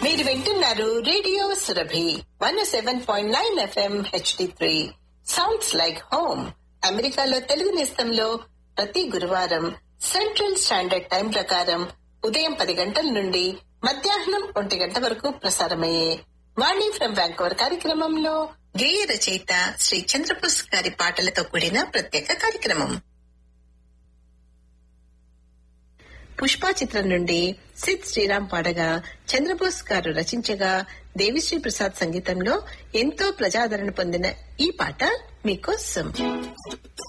మీరు వింటున్నారు radio Surabhi one seven point nine FM HD three sounds like home అమెరికాలో తెలుగు నేస్తంలో ప్రతి గురువారం సెంట్రల్ స్టాండర్డ్ టైం ప్రకారం ఉదయం పది గంటల నుండి మధ్యాహ్నం ఒంటి గంట వరకు ప్రసారమయ్యే వాణి ఫ్రం వ్యాంకోవర్ కార్యక్రమంలో గేయ రచయిత శ్రీ చంద్రబోస్ గారి పాటలతో కూడిన ప్రత్యేక కార్యక్రమం పుష్ప చిత్రం నుండి సిద్ శ్రీరామ్ పాడగా చంద్రబోస్ గారు రచించగా దేవిశ్రీ ప్రసాద్ సంగీతంలో ఎంతో ప్రజాదరణ పొందిన ఈ పాట మీకోసం